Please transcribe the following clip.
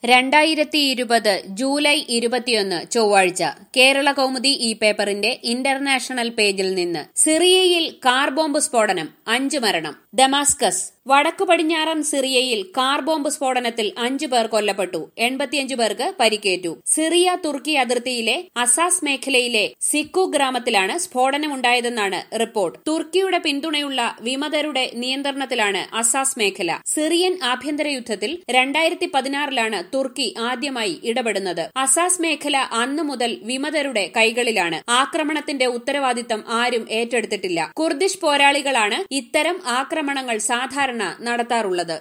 രണ്ടായിരത്തി ഇരുപത് ജൂലൈ ഇരുപത്തിയൊന്ന് ചൊവ്വാഴ്ച കേരള കൗമുദി ഈ പേപ്പറിന്റെ ഇന്റർനാഷണൽ പേജിൽ നിന്ന് സിറിയയിൽ കാർ ബോംബ് സ്ഫോടനം അഞ്ച് മരണം ഡമാസ്കസ് വടക്കു പടിഞ്ഞാറൻ സിറിയയിൽ കാർ ബോംബ് സ്ഫോടനത്തിൽ അഞ്ചു പേർ കൊല്ലപ്പെട്ടു എൺപത്തിയഞ്ചു പേർക്ക് പരിക്കേറ്റു സിറിയ തുർക്കി അതിർത്തിയിലെ അസാസ് മേഖലയിലെ സിക്കു ഗ്രാമത്തിലാണ് സ്ഫോടനമുണ്ടായതെന്നാണ് റിപ്പോർട്ട് തുർക്കിയുടെ പിന്തുണയുള്ള വിമതരുടെ നിയന്ത്രണത്തിലാണ് അസാസ് മേഖല സിറിയൻ ആഭ്യന്തര യുദ്ധത്തിൽ രണ്ടായിരത്തി പതിനാറിലാണ് തുർക്കി ആദ്യമായി ഇടപെടുന്നത് അസാസ് മേഖല അന്നു മുതൽ വിമതരുടെ കൈകളിലാണ് ആക്രമണത്തിന്റെ ഉത്തരവാദിത്തം ആരും ഏറ്റെടുത്തിട്ടില്ല കുർദിഷ് പോരാളികളാണ് ഇത്തരം ആക്രമണങ്ങൾ സാധാരണ നടത്താറുള്ളത്